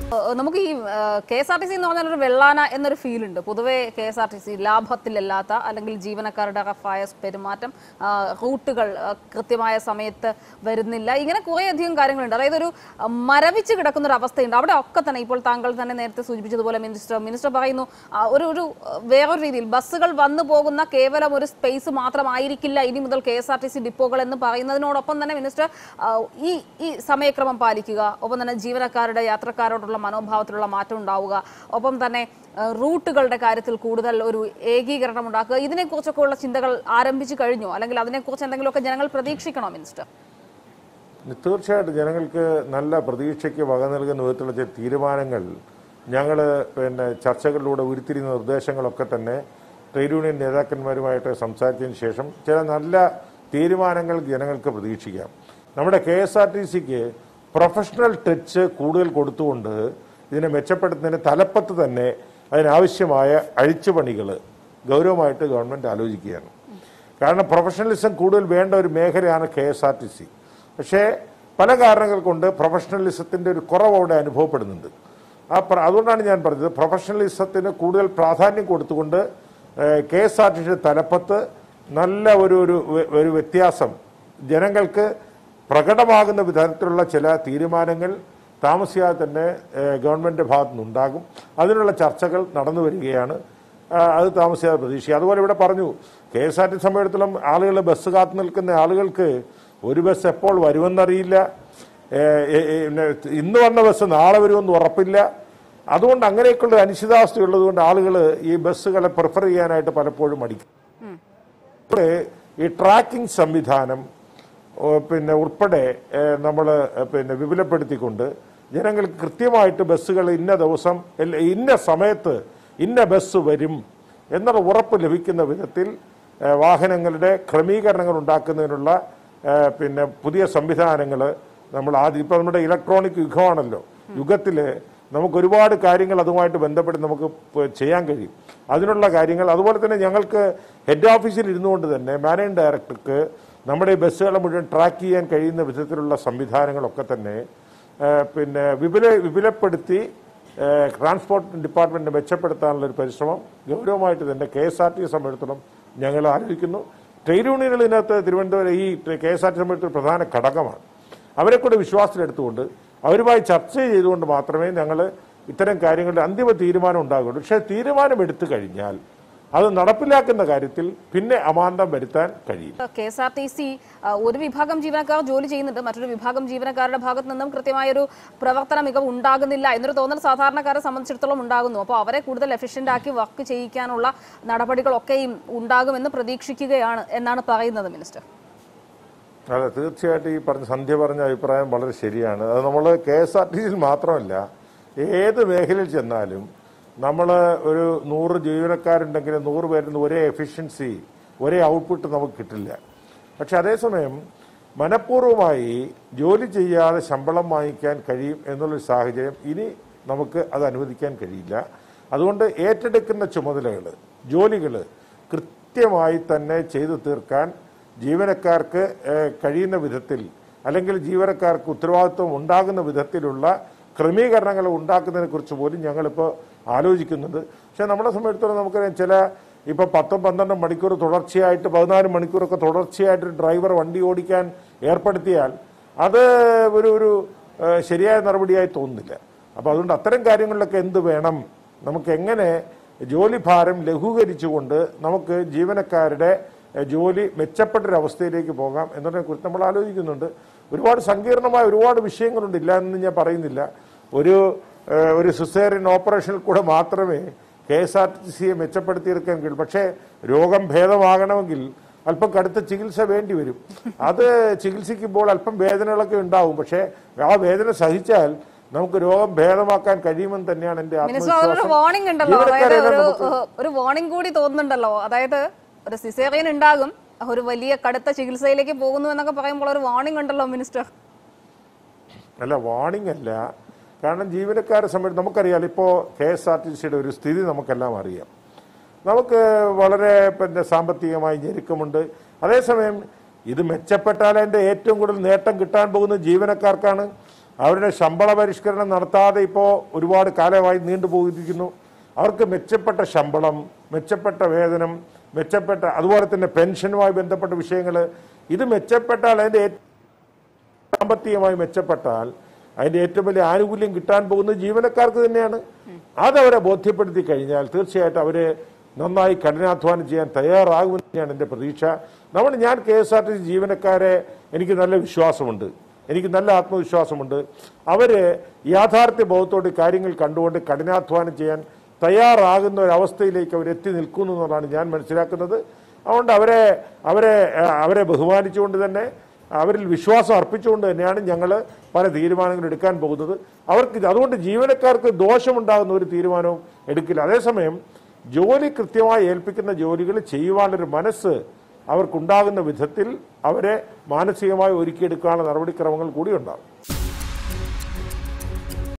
ഏഹ് നമുക്ക് ഈ K S R T C എന്ന് പറഞ്ഞാൽ ഒരു വെള്ളാന എന്നൊരു ഫീൽ ഉണ്ട് പൊതുവെ K S R T C ലാഭത്തിലല്ലാത്ത അല്ലെങ്കിൽ ജീവനക്കാരുടെ റഫായ പെരുമാറ്റം ആ, റൂട്ടുകൾ ആ, കൃത്യമായ സമയത്ത് വരുന്നില്ല ഇങ്ങനെ കുറേയധികം കാര്യങ്ങളുണ്ട് അതായത് ഒരു ആ, മരവിച്ച് കിടക്കുന്ന ഒരു അവസ്ഥയുണ്ട് അവിടെ ഒക്കെ തന്നെ ഇപ്പോൾ താങ്കൾ തന്നെ നേരത്തെ സൂചിപ്പിച്ചതുപോലെ മിനിസ്റ്റർ മിനിസ്റ്റർ പറയുന്നു ആ, ഒരു ഒരു ആ, വേറൊരു രീതിയിൽ ബസ്സുകൾ വന്നു പോകുന്ന കേവലം ഒരു സ്പേസ് മാത്രമായിരിക്കില്ല ഇനി മുതൽ K S R T C ഡിപ്പോകൾ എന്ന് പറയുന്നതിനോടൊപ്പം തന്നെ മിനിസ്റ്റർ ആ, ഈ ഈ സമയക്രമം പാലിക്കുക ഒപ്പം തന്നെ ജീവനക്കാരുടെ യാത്രക്കാരോടുള്ള മനോഭാവത്തിലുള്ള മാറ്റം ഉണ്ടാവുക ഒപ്പം തന്നെ ആ, റൂട്ടുകളുടെ കാര്യത്തിൽ കൂടുതൽ ഒരു ഏകീകരണം ഉണ്ടാക്കുക ഇതിനെക്കുറിച്ചൊക്കെ ഉള്ള ചിന്തകൾ ആരംഭിച്ചു കഴിഞ്ഞു അല്ലെങ്കിൽ അതിനെക്കുറിച്ച് എന്തെങ്കിലുമൊക്കെ ജനങ്ങൾ പ്രതീക്ഷിക്കണോ മിനിസ്റ്റർ തീർച്ചയായിട്ടും ജനങ്ങൾക്ക് നല്ല പ്രതീക്ഷയ്ക്ക് വക നൽകുന്ന വിധത്തിലുള്ള ചില തീരുമാനങ്ങൾ ഞങ്ങൾ പിന്നെ ചർച്ചകളിലൂടെ ഉരുത്തിരിയുന്ന നിർദ്ദേശങ്ങളൊക്കെ തന്നെ ട്രേഡ് യൂണിയൻ നേതാക്കന്മാരുമായിട്ട് സംസാരിച്ചതിന് ശേഷം ചില നല്ല തീരുമാനങ്ങൾ ജനങ്ങൾക്ക് പ്രതീക്ഷിക്കാം നമ്മുടെ കെ എസ് ആർ ടി സിക്ക് പ്രൊഫഷണൽ ടച്ച് കൂടുതൽ കൊടുത്തുകൊണ്ട് ഇതിനെ മെച്ചപ്പെടുത്തുന്നതിന് തലപ്പത്ത് തന്നെ അതിനാവശ്യമായ അഴിച്ചുപണികൾ ഗൗരവമായിട്ട് ഗവൺമെന്റ് ആലോചിക്കുകയാണ് കാരണം പ്രൊഫഷണലിസം കൂടുതൽ വേണ്ട ഒരു മേഖലയാണ് K S R T C പക്ഷേ പല കാരണങ്ങൾ കൊണ്ട് പ്രൊഫഷണലിസത്തിന്റെ ഒരു കുറവ് അവിടെ അനുഭവപ്പെടുന്നുണ്ട് ആ പ്ര- അതുകൊണ്ടാണ് ഞാൻ പറഞ്ഞത് പ്രൊഫഷണലിസത്തിന് കൂടുതൽ പ്രാധാന്യം കൊടുത്തുകൊണ്ട് കെ എസ് ആർ ടി സിയുടെ തലപ്പത്ത് നല്ല ഒരു ഒരു വ്യ- ഒരു വ്യത്യാസം ജനങ്ങൾക്ക് പ്രകടമാകുന്ന വിധത്തിലുള്ള ചില തീരുമാനങ്ങൾ താമസിയാതെ തന്നെ ഏഹ്, ഗവൺമെന്റിന്റെ ഭാഗത്തു നിന്നുണ്ടാകും അതിനുള്ള ചർച്ചകൾ നടന്നു വരികയാണ് ആ, അത് താമസിയാതെ പ്രതീക്ഷിക്കുക അതുപോലെ ഇവിടെ പറഞ്ഞു കെ എസ് ആർ ടി സമയത്തിലും ആളുകൾ ബസ് കാത്തു നിൽക്കുന്ന ആളുകൾക്ക് ഒരു ബസ് എപ്പോൾ വരുമെന്നറിയില്ല ഏ, ഏ, ഏ, പിന്നെ ഇന്ന് വന്ന ബസ് നാളെ വരുമെന്ന് ഉറപ്പില്ല അതുകൊണ്ട് അങ്ങനെയൊക്കെയുള്ള ഒരു അനിശ്ചിതാവസ്ഥ ഉള്ളതുകൊണ്ട് ആളുകൾ ഈ ബസ്സുകളെ പ്രിഫർ ചെയ്യാനായിട്ട് പലപ്പോഴും മടിക്കും ഇവിടെ ഈ ട്രാക്കിംഗ് സംവിധാനം ഓ, പിന്നെ ഉൾപ്പെടെ നമ്മൾ പിന്നെ വിപുലപ്പെടുത്തിക്കൊണ്ട് ജനങ്ങൾക്ക് കൃത്യമായിട്ട് ബസ്സുകൾ ഇന്ന ദിവസം അല്ല, ഇന്ന സമയത്ത് ഇന്ന ബസ് വരും എന്നുള്ള ഉറപ്പ് ലഭിക്കുന്ന വിധത്തിൽ ഏ, വാഹനങ്ങളുടെ ക്രമീകരണങ്ങൾ ഉണ്ടാക്കുന്നതിനുള്ള ഏ, പിന്നെ പുതിയ സംവിധാനങ്ങൾ നമ്മൾ ആദ്യം ഇപ്പൊ നമ്മുടെ ഇലക്ട്രോണിക് യുഗമാണല്ലോ യുഗത്തില് നമുക്ക് ഒരുപാട് കാര്യങ്ങൾ അതുമായിട്ട് ബന്ധപ്പെട്ട് നമുക്ക് പ- ചെയ്യാൻ കഴിയും അതിനുള്ള കാര്യങ്ങൾ അതുപോലെ തന്നെ ഞങ്ങൾക്ക് ഹെഡ് ഓഫീസിൽ ഇരുന്നുകൊണ്ട് തന്നെ മാനേജിംഗ് ഡയറക്ടർക്ക് നമ്മുടെ ഈ ബസ്സുകളെ മുഴുവൻ ട്രാക്ക് ചെയ്യാൻ കഴിയുന്ന വിധത്തിലുള്ള സംവിധാനങ്ങളൊക്കെ തന്നെ ആ, പിന്നെ വിപുല വിപുലപ്പെടുത്തി ആ, ട്രാൻസ്പോർട്ട് ഡിപ്പാർട്ട്മെന്റ് മെച്ചപ്പെടുത്താനുള്ള ഒരു പരിശ്രമം ഗൗരവമായിട്ട് തന്നെ കെ എസ് ആർ ടി സംബന്ധിച്ചിടത്തോളം ഞങ്ങൾ ആലോചിക്കുന്നു ട്രേഡ് യൂണിയനുകൾ ഇതിനകത്ത് തിരുവനന്തപുരം ഈ കെ എസ് ആർ ടി സംബന്ധിച്ച ഒരു പ്രധാന ഘടകമാണ് അവരെ കൂടെ വിശ്വാസത്തിലെടുത്തുകൊണ്ട് അവരുമായി ചർച്ച ചെയ്തുകൊണ്ട് മാത്രമേ ഞങ്ങൾ ഇത്തരം കാര്യങ്ങളുടെ അന്തിമ തീരുമാനം ഉണ്ടാകുള്ളൂ പക്ഷേ തീരുമാനം എടുത്തു കഴിഞ്ഞാൽ അത് നടപ്പിലാക്കുന്ന കാര്യത്തിൽ പിന്നെ അമാന്തം വരുത്താൻ കഴിയില്ല K S R T C ഒരു വിഭാഗം ജീവനക്കാർ ജോലി ചെയ്യുന്നുണ്ട് മറ്റൊരു വിഭാഗം ജീവനക്കാരുടെ ഭാഗത്തു നിന്നും കൃത്യമായ ഒരു പ്രവർത്തന മികവ് ഉണ്ടാകുന്നില്ല എന്നൊരു തോന്നൽ സാധാരണക്കാരെ സംബന്ധിച്ചിടത്തോളം ഉണ്ടാകുന്നു അപ്പോൾ അവരെ കൂടുതൽ എഫിഷ്യന്റ് ആക്കി വർക്ക് ചെയ്യിക്കാനുള്ള നടപടികളൊക്കെയും ഉണ്ടാകുമെന്ന് പ്രതീക്ഷിക്കുകയാണ് എന്നാണ് പറയുന്നത് മിനിസ്റ്റർ അതെ തീർച്ചയായിട്ടും ഈ പറഞ്ഞ സന്ധ്യ പറഞ്ഞ അഭിപ്രായം വളരെ ശരിയാണ് അത് നമ്മൾ കെ എസ് ആർ ടി സിയിൽ മാത്രമല്ല ഏത് മേഖലയിൽ ചെന്നാലും നമ്മൾ ഒരു നൂറ് ജീവനക്കാരുണ്ടെങ്കിൽ നൂറ് പേരിൽ നിന്ന് ഒരേ എഫിഷ്യൻസി ഒരേ ഔട്ട്പുട്ട് നമുക്ക് കിട്ടില്ല പക്ഷെ അതേസമയം മനഃപൂർവ്വമായി ജോലി ചെയ്യാതെ ശമ്പളം വാങ്ങിക്കാൻ കഴിയും എന്നുള്ളൊരു സാഹചര്യം ഇനി നമുക്ക് അത് അനുവദിക്കാൻ കഴിയില്ല അതുകൊണ്ട് ഏറ്റെടുക്കുന്ന ചുമതലകൾ ജോലികൾ കൃത്യമായി തന്നെ ചെയ്തു തീർക്കാൻ ജീവനക്കാർക്ക് ഏഹ്, കഴിയുന്ന വിധത്തിൽ അല്ലെങ്കിൽ ജീവനക്കാർക്ക് ഉത്തരവാദിത്വം ഉണ്ടാകുന്ന വിധത്തിലുള്ള ക്രമീകരണങ്ങൾ ഉണ്ടാക്കുന്നതിനെ കുറിച്ച് പോലും ഞങ്ങളിപ്പോൾ ആലോചിക്കുന്നുണ്ട് പക്ഷെ നമ്മളെ സംബന്ധിച്ചിടത്തോളം നമുക്കറിയാം ചില ഇപ്പൊ പത്തും പന്ത്രണ്ടും മണിക്കൂർ തുടർച്ചയായിട്ട് പതിനാല് മണിക്കൂറൊക്കെ തുടർച്ചയായിട്ട് ഡ്രൈവർ വണ്ടി ഓടിക്കാൻ ഏർപ്പെടുത്തിയാൽ അത് ഒരു ഒരു ഏഹ്, ശരിയായ നടപടിയായി തോന്നുന്നില്ല അപ്പൊ അതുകൊണ്ട് അത്തരം കാര്യങ്ങളിലൊക്കെ എന്ത് വേണം നമുക്ക് എങ്ങനെ ജോലി ഭാരം ലഘൂകരിച്ചുകൊണ്ട് നമുക്ക് ജീവനക്കാരുടെ എഹ്, ജോലി മെച്ചപ്പെട്ടൊരവസ്ഥയിലേക്ക് പോകാം എന്നതിനെ കുറിച്ച് നമ്മൾ ആലോചിക്കുന്നുണ്ട് ഒരുപാട് സങ്കീർണമായ ഒരുപാട് വിഷയങ്ങളുണ്ട് ഇല്ല എന്ന് ഞാൻ പറയുന്നില്ല ഒരു ഏഹ്, ഒരു സിസേറിയൻ ഓപ്പറേഷനിൽ കൂടെ മാത്രമേ കെ എസ് ആർ ടി സിയെ മെച്ചപ്പെടുത്തിയെടുക്കാൻ കഴിയൂ പക്ഷേ രോഗം ഭേദമാകണമെങ്കിൽ അല്പം കടുത്ത ചികിത്സ വേണ്ടി വരും അത് ചികിത്സിക്കുമ്പോൾ അല്പം വേദനകളൊക്കെ ഉണ്ടാവും പക്ഷേ ആ വേദന സഹിച്ചാൽ നമുക്ക് രോഗം ഭേദമാക്കാൻ കഴിയുമെന്ന് തന്നെയാണ് എന്റെ മിനിസ്റ്റർ അതൊരു ആത്മവിശ്വാസം വാർണിംഗ് ഉണ്ടല്ലോ അതായത് ജീവനക്കാരെ ഒരു നമുക്ക് ഏഹ്, ഒരു വാർണിംഗ് കൂടി തോന്നുന്നുണ്ടല്ലോ അതായത് ഒരു സിസേറിയൻ ഉണ്ടാകും ഒരു വലിയ കടുത്ത ചികിത്സയിലേക്ക് പോകുന്നു എന്നൊക്കെ പറയുമ്പോൾ ഒരു വാർണിംഗ് ഉണ്ടല്ലോ മിനിസ്റ്റർ അല്ല വാണിംഗ് അല്ല കാരണം ജീവനക്കാരെ സംബന്ധിച്ച് നമുക്കറിയാം ഇപ്പോൾ കെ എസ് ആർ ടി സിയുടെ ഒരു സ്ഥിതി നമുക്കെല്ലാം അറിയാം നമുക്ക് വളരെ പിന്നെ സാമ്പത്തികമായി ഞെരുക്കമുണ്ട് അതേസമയം ഇത് മെച്ചപ്പെട്ടാൽ അതിന്റെ ഏറ്റവും കൂടുതൽ നേട്ടം കിട്ടാൻ പോകുന്ന ജീവനക്കാർക്കാണ് അവരുടെ ശമ്പള പരിഷ്കരണം നടത്താതെ ഇപ്പോൾ ഒരുപാട് കാലമായി നീണ്ടുപോയിരിക്കുന്നു അവർക്ക് മെച്ചപ്പെട്ട ശമ്പളം മെച്ചപ്പെട്ട വേതനം മെച്ചപ്പെട്ട അതുപോലെ തന്നെ പെൻഷനുമായി ബന്ധപ്പെട്ട വിഷയങ്ങൾ ഇത് മെച്ചപ്പെട്ടാൽ അതിൻ്റെ ഏറ്റവും സാമ്പത്തികമായി മെച്ചപ്പെട്ടാൽ അതിന്റെ ഏറ്റവും വലിയ ആനുകൂല്യം കിട്ടാൻ പോകുന്നത് ജീവനക്കാർക്ക് തന്നെയാണ് അതവരെ ബോധ്യപ്പെടുത്തി കഴിഞ്ഞാൽ തീർച്ചയായിട്ടും അവര് നന്നായി കഠിനാധ്വാനം ചെയ്യാൻ തയ്യാറാകുമെന്ന് തന്നെയാണ് എൻ്റെ പ്രതീക്ഷ നമ്മൾ ഞാൻ K S R T C ജീവനക്കാരെ എനിക്ക് നല്ല വിശ്വാസമുണ്ട് എനിക്ക് നല്ല ആത്മവിശ്വാസമുണ്ട് അവര് യാഥാർത്ഥ്യ ബോധത്തോടെ കാര്യങ്ങൾ കണ്ടുകൊണ്ട് കഠിനാധ്വാനം ചെയ്യാൻ തയ്യാറാകുന്ന ഒരവസ്ഥയിലേക്ക് അവരെത്തി നിൽക്കുന്നു എന്നുള്ളതാണ് ഞാൻ മനസ്സിലാക്കുന്നത് അതുകൊണ്ട് അവരെ അവരെ ഏഹ്, അവരെ ബഹുമാനിച്ചുകൊണ്ട് തന്നെ അവരിൽ വിശ്വാസം അർപ്പിച്ചുകൊണ്ട് തന്നെയാണ് ഞങ്ങൾ പല തീരുമാനങ്ങൾ എടുക്കാൻ പോകുന്നത് അവർക്ക് ഇത് അതുകൊണ്ട് ജീവനക്കാർക്ക് ദോഷമുണ്ടാകുന്ന ഒരു തീരുമാനവും എടുക്കില്ല അതേസമയം ജോലി കൃത്യമായി ഏൽപ്പിക്കുന്ന ജോലികൾ ചെയ്യുവാനൊരു മനസ്സ് അവർക്കുണ്ടാകുന്ന വിധത്തിൽ അവരെ മാനസികമായി ഒരുക്കിയെടുക്കാനുള്ള നടപടിക്രമങ്ങൾ കൂടി ഉണ്ടാകും